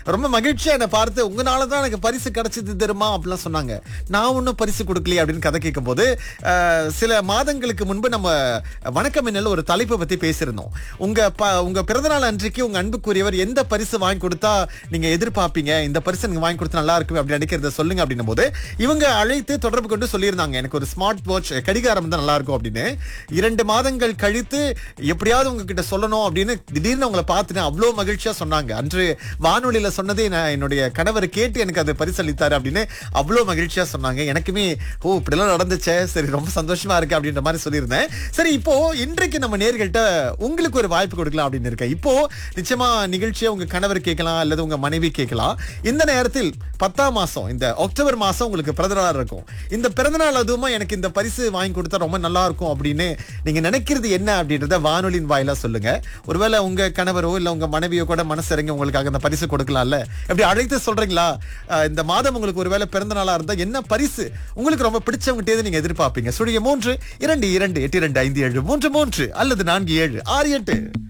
ரொம்ப மகிழ்ச்சியா என்னை பார்த்து உங்களால தான் எனக்கு பரிசு கிடைச்சது தெரியுமா அப்படிலாம் சொன்னாங்க நான் ஒன்றும் பரிசு கொடுக்கலையே அப்படின்னு கதை கேட்கும்போது அஹ், சில மாதங்களுக்கு முன்பு நம்ம வணக்கம் மின்னல் ஒரு தலைப்பை பத்தி பேசியிருந்தோம் உங்க ப- உங்க பிறந்தநாள் அன்றைக்கு உங்க அன்புக்குரியவர் எந்த பரிசு வாங்கி கொடுத்தா நீங்க எதிர்பார்ப்பீங்க இந்த பரிசு நீங்க வாங்கி கொடுத்தா நல்லா இருக்கும் அப்படி நினைக்கிறத சொல்லுங்க அப்படின்னும் போது இவங்க அழைத்து தொடர்பு கொண்டு சொல்லியிருந்தாங்க எனக்கு ஒரு ஸ்மார்ட் வாட்ச் கடிகாரம் தான் நல்லா இருக்கும் அப்படின்னு இரண்டு மாதங்கள் கழித்து எப்படியாவது உங்ககிட்ட சொல்லணும் அப்படின்னு திடீர்னு உங்களை பார்த்துட்டு அவ்வளோ மகிழ்ச்சியா சொன்னாங்க அன்று வானொலியில சொன்னதே நான் என்னுடைய கணவர் கேட்டு எனக்கு அது பரிசளித்தாரு அப்படின்னு அவ்வளோ மகிழ்ச்சியா சொன்னாங்க எனக்குமே ஓ இப்படிலாம் நடந்துச்சே சரி ரொம்ப சந்தோஷமா இருக்கு அப்படின்ற மாதிரி சொல்லியிருந்தேன் சரி இப்போ இன்றைக்கு நம்ம நேர்கள்ட்ட உங்களுக்கு ஒரு வாய்ப்பு கொடுக்கலாம் அப்படின்னு இருக்கேன் இப்போ நிச்சயமா நிகழ்ச்சியை உங்க கணவர் கேட்கலாம் அல்லது உங்க மனைவி கேட்கலாம் இந்த நேரத்தில் பத்தாம் மாசம் இந்த அக்டோபர் மாசம் உங்களுக்கு பிறந்தநாள் இருக்கும் இந்த பிறந்தநாள் அதுவுமா எனக்கு இந்த பரிசு வாங்கி கொடுத்தா ரொம்ப நல்லா இருக்கும் அப்படின்னு நீங்க நினைக்கிறது என்ன அப்படின்றத வானொலியின் வாயிலா சொல்லுங்க ஒருவேளை உங்க கணவரோ இல்ல உங்க மனைவியோ கூட மனசு இறங்கி உங்களுக்காக அந்த பரிசு கொடுக்கலாம்ல எப்படி அழைத்து சொல்றீங்களா அஹ் இந்த மாதம் உங்களுக்கு ஒருவேளை பிறந்த நாளா இருந்தா என்ன பரிசு உங்களுக்கு ரொம்ப பிடிச்சவங்கிட்டே நீங்க எதிர்பார்ப்பீங்க சுழிய மூன்று இரண்டு இரண்டு எட்டு இரண்டு ஐந்து ஏழு மூன்று மூன்று அல்லது நான்கு ஏழு ஆறு எட்டு